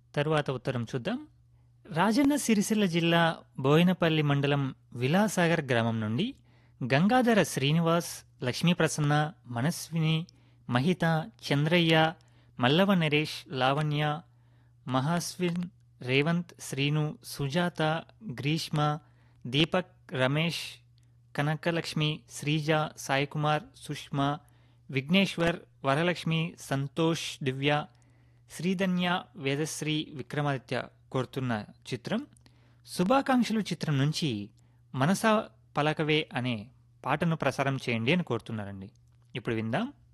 తరువాత ఉత్తరం చూద్దాం రాజన్న సిరిసిల్ల జిల్లా బోయినపల్లి మండలం విలాసాగర్ గ్రామం నుండి గంగాధర శ్రీనివాస్ లక్ష్మీప్రసన్న మనస్విని మహిత చంద్రయ్య మల్లవ నరేష్ లావణ్య మహాస్విన్ రేవంత్ శ్రీను సుజాత గ్రీష్మ దీపక్ రమేష్ కనకలక్ష్మి శ్రీజ సాయికుమార్ సుష్మా విఘ్నేశ్వర్ వరలక్ష్మి సంతోష్ దివ్య శ్రీధన్య వేదశ్రీ విక్రమాదిత్య కోరుతున్న చిత్రం శుభాకాంక్షలు చిత్రం నుంచి మనసా పలకవే అనే పాటను ప్రసారం చేయండి అని కోరుతున్నారండి ఇప్పుడు విందాం